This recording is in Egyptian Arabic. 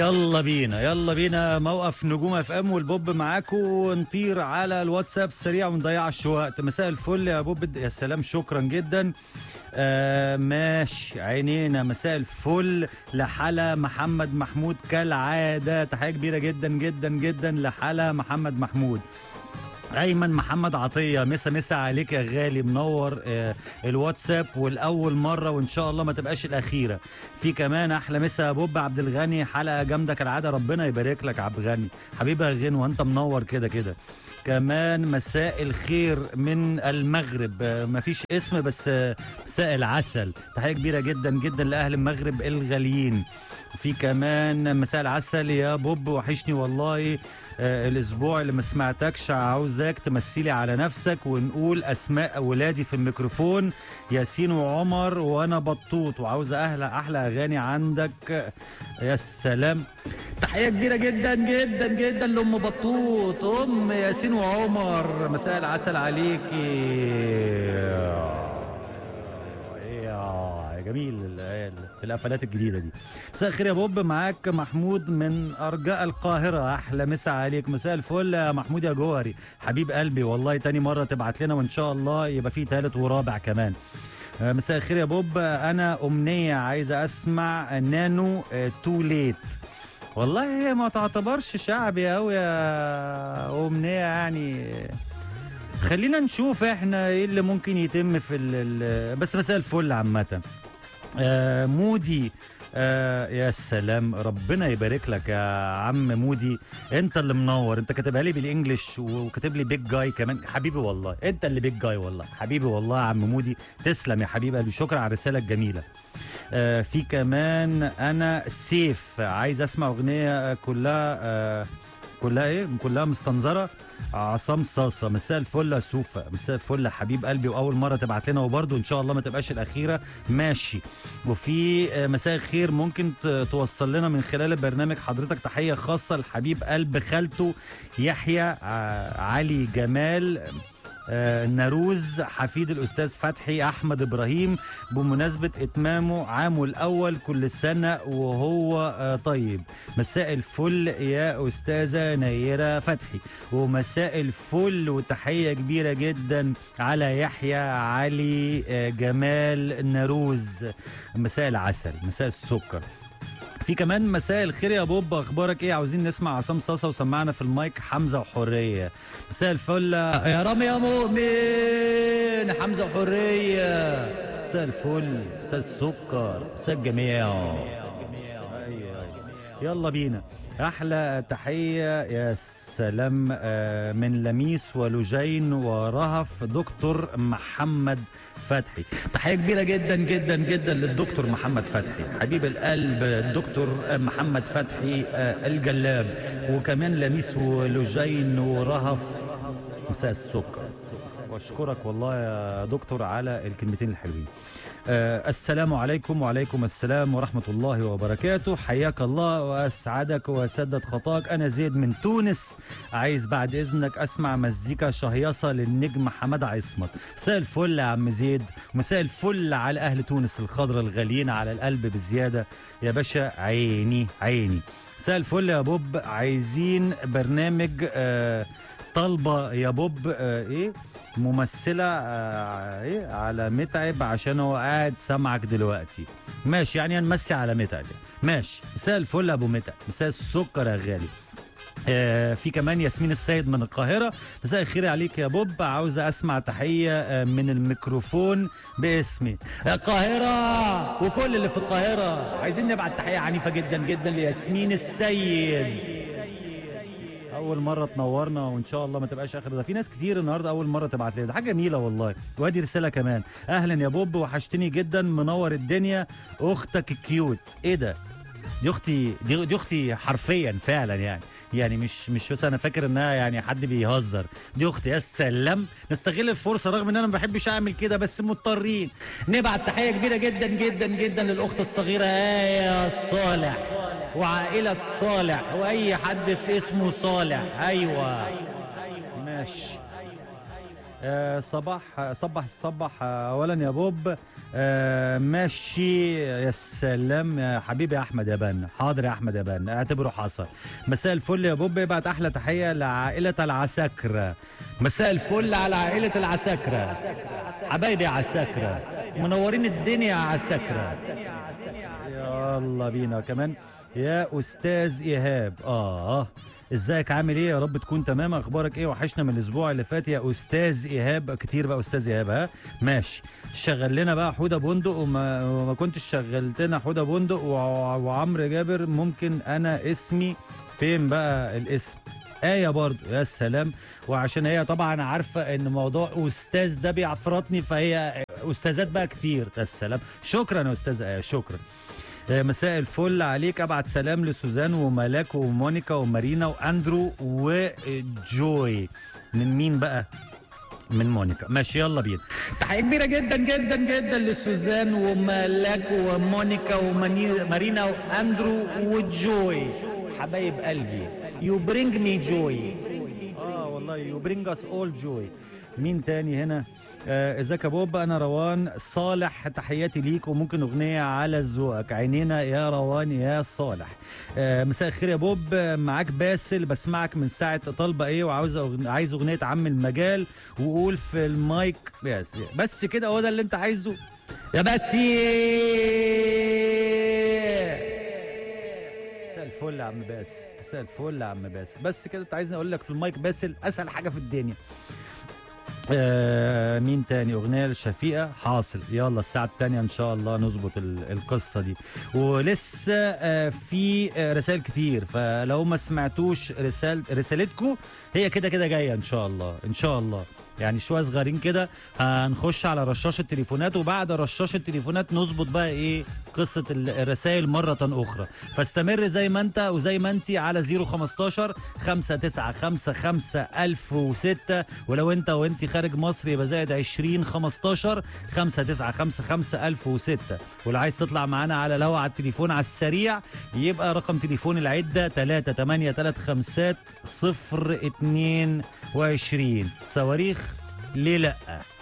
يلا بينا يلا بينا موقف نجوم اف ام والبوب معاكم ونطير على الواتساب سريع ونضيعش وقت مساء الفل يا بوب يا سلام شكرا جدا آه ماشي عينينا مساء الفل لحلا محمد محمود كالعاده تحيه كبيره جدا جدا جدا لحلا محمد محمود ايمن محمد عطيه مسا مسا عليك يا غالي منور آه الواتساب والاول مره وان شاء الله ما تبقاش الاخيره في كمان احلى مسا بوب عبد الغني حلقه جامده كالعاده ربنا يبارك لك عبد الغني حبيبي يا غنوه انت منور كده كده كمان مساء الخير من المغرب آه، مفيش اسم بس آه، مساء العسل تحيه كبيره جدا جدا لاهل المغرب الغاليين في كمان مساء العسل يا بوب وحشني والله آه، الاسبوع اللي ما سمعتكش عاوزاك تمثلي على نفسك ونقول اسماء ولادي في الميكروفون ياسين وعمر وانا بطوط وعاوزه احلى احلى اغاني عندك يا سلام تحيه كبيره جدا جدا جدا لام بطوط ام ياسين وعمر مساء العسل عليكي يا جميل ال- القفلات الجديده دي مساء الخير يا بوب معاك محمود من ارجاء القاهره احلى مسا عليك مساء الفل يا محمود يا جوهري حبيب قلبي والله تاني مره تبعت لنا وان شاء الله يبقى في تالت ورابع كمان آه، مساء الخير يا بوب انا امنيه عايزه اسمع نانو تو ليت والله هي ما تعتبرش شعبي قوي يا امنيه يعني خلينا نشوف احنا ايه اللي ممكن يتم في ال ال بس مساء الفل عامة آه مودي آه يا سلام ربنا يبارك لك يا عم مودي انت اللي منور انت كاتبها لي بالانجلش وكاتب لي بيج جاي كمان حبيبي والله انت اللي بيج جاي والله حبيبي والله يا عم مودي تسلم يا حبيب قلبي شكرا على الرساله الجميله آه في كمان انا سيف عايز اسمع اغنيه كلها آه كلها ايه كلها مستنظره عصام صاصه مساء الفل يا سوفا مساء الفل يا حبيب قلبي واول مره تبعت لنا وبرده ان شاء الله ما تبقاش الاخيره ماشي وفي آه، مساء الخير ممكن ت- توصل لنا من خلال البرنامج حضرتك تحيه خاصه لحبيب قلب خالته يحيى آه، علي جمال آه، ناروز حفيد الاستاذ فتحي احمد ابراهيم بمناسبه اتمامه عامه الاول كل سنه وهو آه، طيب مساء الفل يا استاذه نيره فتحي ومساء الفل وتحيه كبيره جدا على يحيى علي آه، جمال ناروز مساء العسل مساء السكر في كمان مساء الخير يا بوب اخبارك ايه عاوزين نسمع عصام صاصه وسمعنا في المايك حمزه وحريه مساء الفل يا رامي يا مؤمن حمزه وحريه مساء الفل مساء السكر مساء الجميع أيوة. يلا بينا احلى تحيه يا سلام آه، من لميس ولجين ورهف دكتور محمد فتحي تحيه كبيره جدا جدا جدا للدكتور محمد فتحي حبيب القلب الدكتور محمد فتحي آه، الجلاب وكمان لميس ولجين ورهف مساء السكر واشكرك والله يا دكتور على الكلمتين الحلوين آه السلام عليكم وعليكم السلام ورحمة الله وبركاته حياك الله وأسعدك وسدد خطاك أنا زيد من تونس عايز بعد إذنك أسمع مزيكا شهيصة للنجم حماد عصمت مساء الفل يا عم زيد مساء الفل على أهل تونس الخضرة الغاليين على القلب بزيادة يا باشا عيني عيني مساء الفل يا بوب عايزين برنامج آه طالبة يا بوب آه إيه ممثلة آه ايه على متعب عشان هو قاعد سامعك دلوقتي ماشي يعني هنمسي على متعب ماشي مساء الفل يا ابو متعب مساء السكر يا غالي آه في كمان ياسمين السيد من القاهرة مساء الخير عليك يا بوب عاوزة أسمع تحية آه من الميكروفون باسمي القاهرة وكل اللي في القاهرة عايزين نبعت تحية عنيفة جدا جدا لياسمين السيد اول مره تنورنا وان شاء الله ما تبقاش اخر ده في ناس كتير النهارده اول مره تبعت لي ده حاجه جميله والله وادي رساله كمان اهلا يا بوب وحشتني جدا منور الدنيا اختك كيوت ايه ده دي اختي دي, دي اختي حرفيا فعلا يعني يعني مش مش بس انا فاكر انها يعني حد بيهزر دي اختي يا سلام نستغل الفرصه رغم ان انا ما بحبش اعمل كده بس مضطرين نبعت تحيه كبيره جدا جدا جدا للاخت الصغيره ايه صالح وعائله صالح واي حد في اسمه صالح ايوه ماشي آه، صباح صبح الصبح آه، اولا يا بوب آه ماشي يا سلام يا حبيبي يا احمد يا بنا حاضر يا احمد يا بنا اعتبره حصل مساء الفل يا بوب ابعت احلى تحيه لعائله العساكره مساء الفل على عائله العساكره حبايبي يا عساكره منورين الدنيا يا عساكره يلا بينا كمان يا استاذ ايهاب اه ازيك عامل ايه يا رب تكون تمام اخبارك ايه وحشنا من الاسبوع اللي فات يا استاذ ايهاب كتير بقى استاذ ايهاب ها ماشي شغل لنا بقى حوده بندق وما, وما كنتش شغلت لنا حوده بندق وع- وعمرو جابر ممكن انا اسمي فين بقى الاسم آية برضو يا سلام وعشان هي طبعا عارفة ان موضوع أستاذ ده بيعفرطني فهي أستاذات بقى كتير يا سلام شكرا يا أستاذ آية شكرا آه، مساء الفل عليك ابعت سلام لسوزان وملاك ومونيكا ومارينا واندرو وجوي من مين بقى من مونيكا ماشي يلا بينا تحيه كبيره جدا جدا جدا لسوزان وملاك ومونيكا ومارينا واندرو وجوي حبايب قلبي يو برينج مي جوي اه والله يو برينج اس اول جوي مين تاني هنا آه، ازيك يا بوب انا روان صالح تحياتي ليك وممكن اغنيه على ذوقك عينينا يا روان يا صالح آه، مساء الخير يا بوب آه، معاك باسل بسمعك من ساعه طالبه ايه وعاوز أغن... عايز اغنيه عم المجال وقول في المايك بس بس كده هو ده اللي انت عايزه يا بسي مساء الفل يا عم باسل مساء الفل يا عم باسل بس كده انت عايزني اقول لك في المايك باسل اسهل حاجه في الدنيا آه مين تاني اغنيه لشفيقه حاصل يلا الساعه الثانيه ان شاء الله نظبط ال- القصه دي ولسه آه في آه رسائل كتير فلو ما سمعتوش رسال رسالتكم هي كده كده جايه ان شاء الله ان شاء الله يعني شويه صغيرين كده هنخش على رشاش التليفونات وبعد رشاش التليفونات نظبط بقى ايه قصه ال- الرسائل مره اخرى فاستمر زي ما انت وزي ما انت على 015 5955 1006 ولو انت وانت خارج مصر يبقى زائد 20 15 5955 1006 ولو عايز تطلع معانا على الهوا على التليفون على السريع يبقى رقم تليفون العده 3835 022 صواريخ ليه لا